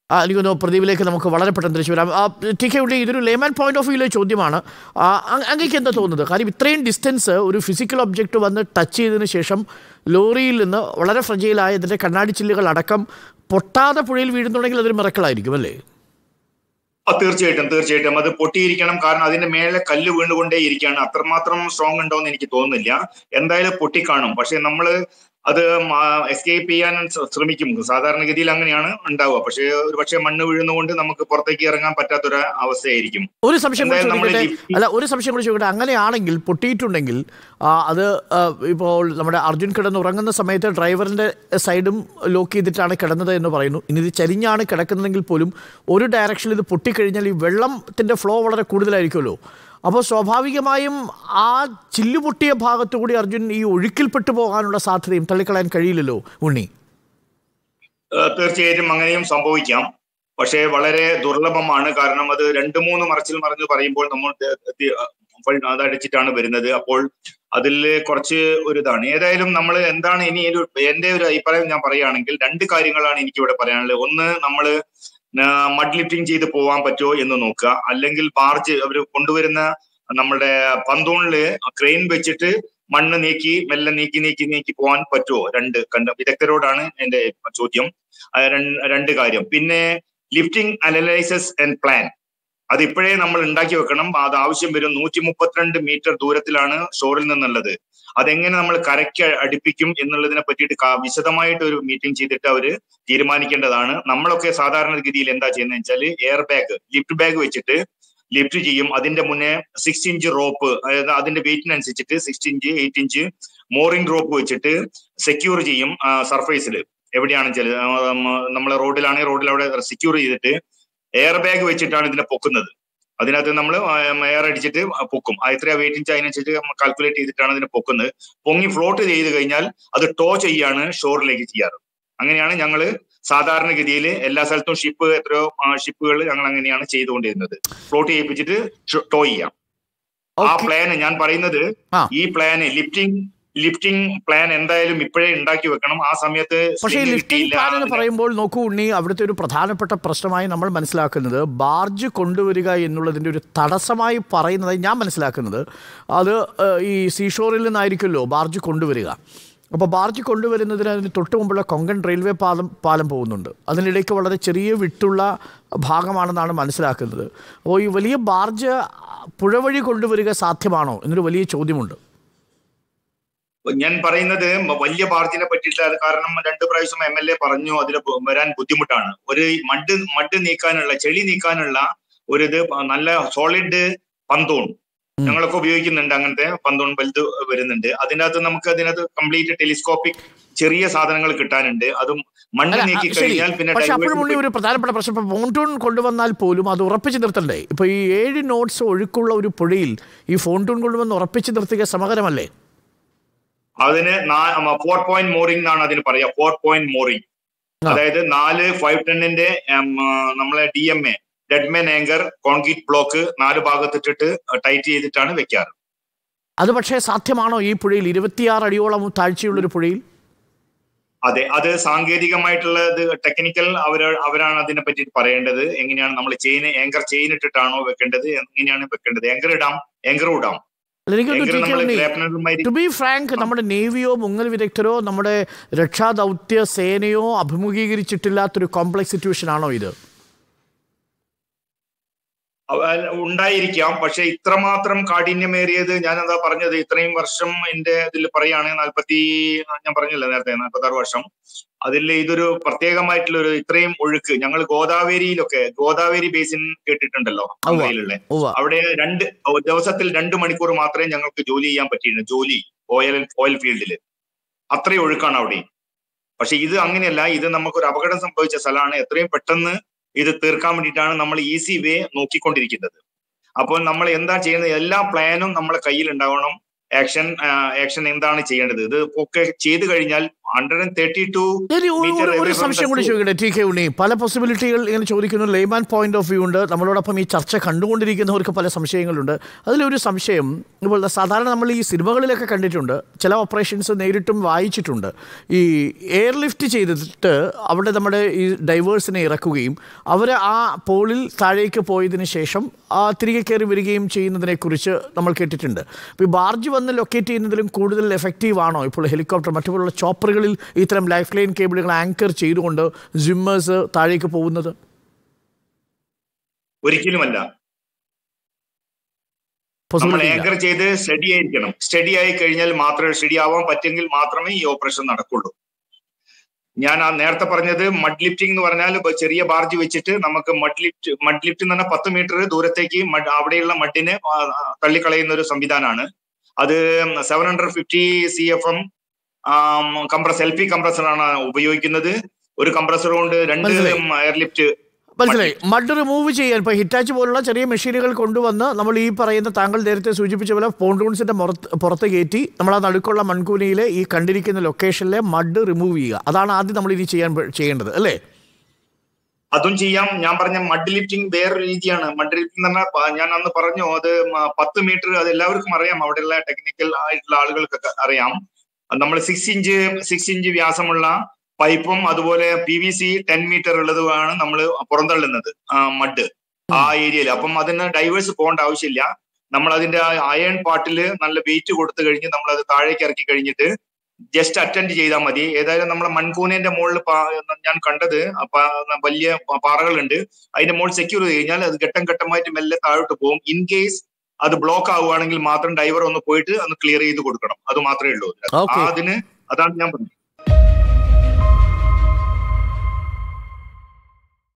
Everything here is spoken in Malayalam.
ആ, എനിക്ക് തോന്നുന്നു പ്രദീപിലേക്ക് നമുക്ക് വളരെ പെട്ടെന്ന് തിരിച്ചു വരാം ആ, ടി കെ ഉള്ളി ഇതൊരു ലേമാൻ പോയിന്റ് ഓഫ് വ്യൂയിലെ ചോദ്യമാണ് ആ, അ- അങ്ങേക്ക് എന്താ തോന്നുന്നത് കാര്യം ഇത്രയും ഡിസ്റ്റൻസ് ഒരു ഫിസിക്കൽ ഒബ്ജക്റ്റ് വന്ന് ടച്ച് ചെയ്തതിന് ശേഷം ലോറിയിൽ നിന്ന് വളരെ ഫ്രജയിലായ ഇതിൻ്റെ കണ്ണാടി ചില്ലുകൾ അടക്കം പൊട്ടാതെ പുഴയിൽ വീഴുന്നുണ്ടെങ്കിൽ അതൊരു മിറക്കളായിരിക്കും അല്ലേ ആ, തീർച്ചയായിട്ടും തീർച്ചയായിട്ടും അത് പൊട്ടിയിരിക്കണം കാരണം അതിന്റെ മേലെ കല്ല് വീണ്ടുകൊണ്ടേ ഇരിക്കുകയാണ് അത്രമാത്രം സ്ട്രോങ് ഉണ്ടോന്ന് എനിക്ക് തോന്നുന്നില്ല എന്തായാലും പൊട്ടിക്കാണും പക്ഷെ നമ്മള് അത് എസ്കേപ്പ് ചെയ്യാൻ ശ്ര- ശ്രമിക്കും സാധാരണഗതിയിൽ അങ്ങനെയാണ് ഉണ്ടാവുക പക്ഷേ ഒരു പക്ഷേ മണ്ണ് വീഴുന്നതുകൊണ്ട് നമുക്ക് പുറത്തേക്ക് ഇറങ്ങാൻ പറ്റാത്തൊരു അവസ്ഥയായിരിക്കും ഒരു സംശയം കൂടി എന്തായാലും നമ്മള് ചോദിക്കട്ടെ ഈ- അല്ല ഒരു സംശയം കൂടി ചോദിക്കട്ടെ അങ്ങനെയാണെങ്കിൽ പൊട്ടിയിട്ടുണ്ടെങ്കിൽ ആ, അത് ആ, ഇപ്പോൾ നമ്മുടെ അർജുൻ കിടന്ന് ഉറങ്ങുന്ന സമയത്ത് ഡ്രൈവറിന്റെ സൈഡും ലോക്ക് ചെയ്തിട്ടാണ് കിടന്നത് എന്ന് പറയുന്നു ഇനി ഇത് ചരിഞ്ഞാണ് കിടക്കുന്നതെങ്കിൽ പോലും ഒരു ഡയറക്ഷനിൽ ഇത് പൊട്ടിക്കഴിഞ്ഞാൽ ഈ വെള്ളത്തിന്റെ ഫ്ലോ വളരെ കൂടുതലായിരിക്കുമല്ലോ അപ്പോൾ സ്വാഭാവികമായും ആ ചില്ലു പൊട്ടിയ ഭാഗത്തുകൂടി അർജുൻ ഈ ഒഴുക്കിൽപ്പെട്ടു പോകാനുള്ള സാധ്യതയും തള്ളിക്കളയാൻ കഴിയില്ലല്ലോ ഉണ്ണി ഏഹ് തീർച്ചയായിട്ടും അങ്ങനെയും സംഭവിക്കാം പക്ഷേ വളരെ ദുർലഭമാണ് കാരണം അത് രണ്ട് മൂന്ന് മറച്ചിൽ മറിഞ്ഞ് പറയുമ്പോൾ നമ്മൾ ത- തി- ഫൾ- അതടിച്ചിട്ടാണ് വരുന്നത് അപ്പോൾ അതിൽ കുറച്ച് ഒരു ഇതാണ് ഏതായാലും നമ്മൾ എന്താണ് ഇനി ഒരു എന്റെ ഒരു അഭിപ്രായം ഞാൻ പറയുകയാണെങ്കിൽ രണ്ട് കാര്യങ്ങളാണ് എനിക്ക് ഇവിടെ പറയാനുള്ളത് ഒന്ന് നമ്മൾ മഡ് ലിഫ്റ്റിംഗ് ചെയ്ത് പോകാൻ പറ്റുമോ എന്ന് നോക്കുക അല്ലെങ്കിൽ ബാർജ് അവർ കൊണ്ടുവരുന്ന നമ്മുടെ പന്തൂണില് ക്രെയിൻ വെച്ചിട്ട് മണ്ണ് നീക്കി മെല്ലെ നീക്കി നീക്കി നീക്കി പോകാൻ പറ്റുമോ രണ്ട് കണ്ട വിദഗ്ധരോടാണ് എന്റെ ചോദ്യം ആ രൺ- രണ്ട് കാര്യം പിന്നെ ലിഫ്റ്റിംഗ് അനലൈസസ് ആൻഡ് പ്ലാൻ അത് ഇപ്പോഴേ നമ്മൾ ഉണ്ടാക്കി വെക്കണം അത് ആവശ്യം വരും നൂറ്റി മുപ്പത്തിരണ്ട് മീറ്റർ ദൂരത്തിലാണ് ഷോറിൽ നിന്നുള്ളത് അതെങ്ങനെ നമ്മൾ കരയ്ക്ക് അടുപ്പിക്കും എന്നുള്ളതിനെ പറ്റിയിട്ട് കാ- വിശദമായിട്ട് ഒരു മീറ്റിംഗ് ചെയ്തിട്ട് അവര് തീരുമാനിക്കേണ്ടതാണ് നമ്മളൊക്കെ സാധാരണഗതിയിൽ എന്താ ചെയ്യുന്നത് വെച്ചാൽ എയർ ബാഗ് ലിഫ്റ്റ് ബാഗ് വെച്ചിട്ട് ലിഫ്റ്റ് ചെയ്യും അതിന്റെ മുന്നേ സിക്സ് ഇഞ്ച് റോപ്പ് അതായത് അതിന്റെ വെയിറ്റിനനുസരിച്ചിട്ട് six inch eight inch mooring rope വെച്ചിട്ട് സെക്യൂർ ചെയ്യും സർഫേസിൽ എവിടെയാണെന്ന് വെച്ചാൽ നമ്മൾ റോഡിലാണെങ്കിൽ റോഡിൽ അവിടെ സെക്യൂർ ചെയ്തിട്ട് എയർ ബാഗ് വെച്ചിട്ടാണ് ഇതിനെ പൊക്കുന്നത് അതിനകത്ത് നമ്മൾ എയർ അടിച്ചിട്ട് പൊക്കും ആ എത്രയാ വെയിറ്റ് ഇഞ്ച് അതിനനുസരിച്ച് കാൽക്കുലേറ്റ് ചെയ്തിട്ടാണ് ഇതിനെ പൊക്കുന്നത് പൊങ്ങി ഫ്ലോട്ട് ചെയ്ത് കഴിഞ്ഞാൽ അത് ടോ ചെയ്യാണ് ഷോറിലേക്ക് ചെയ്യാറ് അങ്ങനെയാണ് ഞങ്ങൾ സാധാരണഗതിയിൽ എല്ലാ സ്ഥലത്തും ഷിപ്പ് എത്രയോ ഷിപ്പുകൾ ഞങ്ങൾ അങ്ങനെയാണ് ചെയ്തുകൊണ്ടിരുന്നത് ഫ്ലോട്ട് ചെയ്യിപ്പിച്ചിട്ട് ടോ ചെയ്യാം ആ Okay. പ്ലാന് ഞാൻ പറയുന്നത് ആ. ഈ പ്ലാന് ലിഫ്റ്റിംഗ് ലിഫ്റ്റിംഗ് പ്ലാൻ എന്തായാലും ഇപ്പോഴേ ഉണ്ടാക്കി വെക്കണം ആ സമയത്ത് പക്ഷേ ഈ sling ലിഫ്റ്റിംഗ് കിട്ടിയില്ല. പ്ലാൻ എന്ന് പറയുമ്പോൾ നോക്കൂ ഉണ്ണി അവിടുത്തെ ഒരു പ്രധാനപ്പെട്ട പ്രശ്നമായി നമ്മൾ മനസ്സിലാക്കുന്നത് ബാർജ് കൊണ്ടുവരിക എന്നുള്ളതിൻ്റെ ഒരു തടസ്സമായി പറയുന്നതായി ഞാൻ മനസ്സിലാക്കുന്നത് അത് ഏഹ്, ഈ സീഷോറിൽ നിന്നായിരിക്കുമല്ലോ ബാർജ് കൊണ്ടുവരിക അപ്പോൾ ബാർജ് കൊണ്ടുവരുന്നതിന് അതിന് തൊട്ട് മുമ്പുള്ള കൊങ്കൺ റെയിൽവേ പാലം പാലം പോകുന്നുണ്ട് അതിനിടയ്ക്ക് വളരെ ചെറിയ വിട്ടുള്ള ഭാഗമാണെന്നാണ് മനസ്സിലാക്കുന്നത് അപ്പോൾ ഈ വലിയ ബാർജ് പുഴ വഴി കൊണ്ടുവരിക സാധ്യമാണോ എന്നൊരു വലിയ ചോദ്യമുണ്ട് ഞാൻ പറയുന്നത് മ- വലിയ പാർട്ടിനെ പറ്റിയിട്ട് അത് കാരണം രണ്ട് പ്രാവശ്യം എം എൽ എ പറഞ്ഞു അതിൽ വരാൻ ബുദ്ധിമുട്ടാണ് ഒരു മഡ് മഡ് നീക്കാനുള്ള ചെളി നീക്കാനുള്ള ഒരു ഇത് പ- നല്ല സോളിഡ് പന്തൂൺ ഉം. ഞങ്ങളൊക്കെ ഉപയോഗിക്കുന്നുണ്ട് അങ്ങനത്തെ പന്തൂൺ വലുത് വരുന്നുണ്ട് അതിനകത്ത് നമുക്ക് അതിനകത്ത് കംപ്ലീറ്റ് ടെലിസ്കോപ്പിക് ചെറിയ സാധനങ്ങൾ കിട്ടാനുണ്ട് അതും മണ്ണ് അല്ല, നീക്കി ആ, ശരി കഴിഞ്ഞാൽ പിന്നെ പക്ഷെ അപ്പോഴും diversion ഉള്ളി ഒരു പ്രധാനപ്പെട്ട പ്രശ്നം ഇപ്പോൾ ഫോൺടൂൺ കൊണ്ടുവന്നാൽ പോലും അത് ഉറപ്പിച്ച് നിർത്തണ്ടേ ഇപ്പോൾ ഈ ഏഴ് നോട്ട്സ് ഒഴുക്കുള്ള ഒരു പുഴയിൽ ഈ ഫോൺടൂൺ കൊണ്ടുവന്ന് ഉറപ്പിച്ച് നിർത്തുക സമകരമല്ലേ അതിന് ഫോർ പോയിന്റ് മോറിംഗ് എന്നാണ് അതിന് പറയാ ഫോർ പോയിന്റ് മോറിംഗ് ആ. അതായത് നാല് ഫൈവ് ടെന്നിന്റെ നമ്മളെ D M A deadman anchor concrete block നാല് ഭാഗത്തിട്ടിട്ട് ടൈറ്റ് ചെയ്തിട്ടാണ് വെക്കാറ് അത് പക്ഷേ സാധ്യമാണോ ഈ പുഴയിൽ ഇരുപത്തിയാറ് അടിയോളം താഴ്ചയുള്ള ഒരു പുഴയിൽ അതെ അത് സാങ്കേതികമായിട്ടുള്ള ഇത് ടെക്നിക്കൽ അവർ അവരാണ് അതിനെ പറ്റി പറയേണ്ടത് എങ്ങനെയാണ് നമ്മൾ ചെയിൻ ആങ്കർ ചെയിൻ ഇട്ടിട്ടാണോ വെക്കേണ്ടത് എങ്ങനെയാണ് വെക്കേണ്ടത് ആങ്കർ ഇടാം ആങ്കർ ഇടാം അല്ല, എനിക്കൊന്ന് ആങ്കർ നമ്മൾ ചോദിക്കാൻ ഗ്രാപ്പനറുമായി ടു ബി ഫ്രാങ്ക് നമ്മുടെ നേവിയോ മുങ്ങൽ വിദഗ്ധരോ നമ്മുടെ രക്ഷാദൗത്യ സേനയോ അഭിമുഖീകരിച്ചിട്ടില്ലാത്തൊരു കോംപ്ലക്സ് സിറ്റുവേഷൻ ആണോ ഇത് അവ- ഉണ്ടായിരിക്കാം പക്ഷെ ഇത്രമാത്രം കാഠിന്യമേറിയത് ഞാൻ എന്താ പറഞ്ഞത് ഇത്രയും വർഷം എന്റെ ഇതിൽ പറയുകയാണെങ്കിൽ നാൽപ്പത്തി ഞാൻ പറഞ്ഞില്ല നേരത്തെ നാൽപ്പത്തി ആറ് വർഷം അതിൽ ഇതൊരു പ്രത്യേകമായിട്ടുള്ള ഒരു ഇത്രയും ഒഴുക്ക് ഞങ്ങൾ ഗോദാവരിയിലൊക്കെ ഗോദാവരി ബേസിൻ കേട്ടിട്ടുണ്ടല്ലോ ആന്ധ്രയിലുള്ള ഉവ്വ അവിടെ രണ്ട് ദിവസത്തിൽ രണ്ട് മണിക്കൂർ മാത്രമേ ഞങ്ങൾക്ക് ജോലി ചെയ്യാൻ പറ്റിയിരുന്നു ജോലി ഓയിൽ ഓയിൽ ഫീൽഡിൽ അത്രയും ഒഴുക്കാണ് അവിടെ പക്ഷെ ഇത് അങ്ങനെയല്ല ഇത് നമുക്കൊരു അപകടം സംഭവിച്ച സ്ഥലമാണ് എത്രയും പെട്ടെന്ന് ഇത് തീർക്കാൻ വേണ്ടിയിട്ടാണ് നമ്മൾ ഈസി വേ നോക്കിക്കൊണ്ടിരിക്കുന്നത് അപ്പോൾ നമ്മൾ എന്താ ചെയ്യുന്നത് എല്ലാ പ്ലാനും നമ്മളെ കയ്യിൽ ഉണ്ടാവണം ആക്ഷൻ ആക്ഷൻ എന്താണ് ചെയ്യേണ്ടത് ഇത് ഒക്കെ ചെയ്തു കഴിഞ്ഞാൽ ഹൺഡ്രഡ് ആൻഡ് തേർട്ടി ടു ഒരു- ഒരു- ഒരു- ഒരു സംശയം കൂടി ചോദിക്കട്ടെ ടി കെ ഉണ്ണി പല പോസിബിലിറ്റികൾ ഇങ്ങനെ ചോദിക്കുന്നു ലേമാൻ പോയിന്റ് ഓഫ് വ്യൂ ഉണ്ട് നമ്മളോടൊപ്പം ഈ ചർച്ച കണ്ടുകൊണ്ടിരിക്കുന്നവർക്ക് പല സംശയങ്ങളുണ്ട് അതിലൊരു സംശയം ഇപ്പോൾ സാധാരണ നമ്മൾ ഈ സിനിമകളിലൊക്കെ കണ്ടിട്ടുണ്ട് ചില ഓപ്പറേഷൻസ് നേരിട്ടും വായിച്ചിട്ടുണ്ട് ഈ എയർ ലിഫ്റ്റ് ചെയ്തിട്ട് അവിടെ നമ്മുടെ ഈ ഡൈവേഴ്സിനെ ഇറക്കുകയും അവർ ആ പോളിൽ താഴേക്ക് പോയതിന് ശേഷം ആ തിരികെ കയറി വരികയും ചെയ്യുന്നതിനെക്കുറിച്ച് നമ്മൾ കേട്ടിട്ടുണ്ട് അപ്പോൾ ഈ ബാർജ് വന്ന് ലൊക്കേറ്റ് ചെയ്യുന്നതിലും കൂടുതൽ എഫക്റ്റീവ് ആണോ ഇപ്പോൾ ഹെലികോപ്റ്റർ മറ്റുപോലുള്ള ചോപ്പറുകളിൽ ഇത്തരം ലൈഫ് ലൈൻ കേബിളുകൾ ആങ്കർ ചെയ്തുകൊണ്ട് ജിമ്മേഴ്സ് താഴേക്ക് പോകുന്നത് ഒരിക്കലുമല്ല നമ്മൾ Possibility ഇല്ല. ആങ്കർ ചെയ്ത് സ്റ്റഡി ആയിരിക്കണം സ്റ്റഡി ആയി കഴിഞ്ഞാൽ മാത്രമേ സ്റ്റഡി ആവാൻ പറ്റുമെങ്കിൽ മാത്രമേ ഈ ഓപ്പറേഷൻ നടക്കുള്ളൂ ഞാൻ ആ നേരത്തെ പറഞ്ഞത് മഡ് ലിഫ്റ്റിംഗ് എന്ന് പറഞ്ഞാൽ ഇപ്പൊ ചെറിയ ബാർജ് വെച്ചിട്ട് നമുക്ക് മഡ് ലിഫ്റ്റ് മഡ് ലിഫ്റ്റ് എന്ന് പറഞ്ഞാൽ പത്ത് മീറ്റർ ദൂരത്തേക്ക് മഡ് അവിടെയുള്ള മഡിനെ ആ, ആ, തള്ളിക്കളയുന്ന ഒരു സംവിധാനമാണ് അത് seven hundred fifty C F M compress L P കംപ്രസറാണ് ഉപയോഗിക്കുന്നത് ഒരു കംപ്രസർ കൊണ്ട് രണ്ട് മനസ്സിലായി. എയർ ലിഫ്റ്റ് മനസ്സിലായി മഡ് റിമൂവ് ചെയ്യാൻ ഇപ്പോൾ ഹിറ്റാച്ച് പോലുള്ള ചെറിയ മെഷീനുകൾ കൊണ്ടുവന്ന് നമ്മൾ ഈ പറയുന്ന താങ്കൾ നേരത്തെ സൂചിപ്പിച്ച പോലെ പോണ്ടൂൺസിന്റെ പുറത്ത് പുറത്ത് കയറ്റി നമ്മൾ ആ നടുക്കുള്ള മൺകൂനയിലെ ഈ കണ്ടിരിക്കുന്ന ലൊക്കേഷനിലെ മഡ് റിമൂവ് ചെയ്യുക അതാണ് ആദ്യം നമ്മൾ ഇനി ചെയ്യാൻ പ- ചെയ്യേണ്ടത് അല്ലേ അതും ചെയ്യാം ഞാൻ പറഞ്ഞ മഡ് ലിഫ്റ്റിംഗ് വേറൊരു രീതിയാണ് മഡ് ലിഫ്റ്റിംഗ് എന്ന് പറഞ്ഞാൽ പ- ഞാൻ അന്ന് പറഞ്ഞു അത് മ- പത്ത് മീറ്റർ അത് എല്ലാവർക്കും അറിയാം അവിടെയുള്ള ടെക്നിക്കൽ ആയിട്ടുള്ള ആളുകൾക്കൊക്കെ അറിയാം നമ്മൾ സിക്സ് ഇഞ്ച് സിക്സ് ഇഞ്ച് വ്യാസമുള്ള പൈപ്പും അതുപോലെ P V C ten metre ഉള്ളതുമാണ് നമ്മൾ പുറന്തള്ളുന്നത് മഡ് ആ ഏരിയയിൽ അപ്പം അതിന് ഡൈവേഴ്സ് പോകേണ്ട ആവശ്യമില്ല നമ്മൾ അതിന്റെ അയൺ പാർട്ടിൽ നല്ല വെയിറ്റ് കൊടുത്തു കഴിഞ്ഞ് നമ്മൾ അത് താഴേക്ക് ഇറക്കി കഴിഞ്ഞിട്ട് ജസ്റ്റ് അറ്റൻഡ് ചെയ്താൽ മതി ഏതായാലും നമ്മളെ മൺകൂനേന്റെ മുകളിൽ ഞാൻ കണ്ടത് പ- വലിയ പ- പാറകളുണ്ട് അതിന്റെ മുകളിൽ സെക്യൂർ ചെയ്ത് കഴിഞ്ഞാൽ അത് ഘട്ടം ഘട്ടമായിട്ട് മെല്ലെ താഴോട്ട് പോകും ഇൻ കേസ് അത് ബ്ലോക്ക് ആവുകയാണെങ്കിൽ മാത്രം ഡ്രൈവർ ഒന്ന് പോയിട്ട് ഒന്ന് ക്ലിയർ ചെയ്ത് കൊടുക്കണം അത് മാത്രമേ ഉള്ളൂ Okay. ആ അതിന് അതാണ് ഞാൻ പറഞ്ഞത്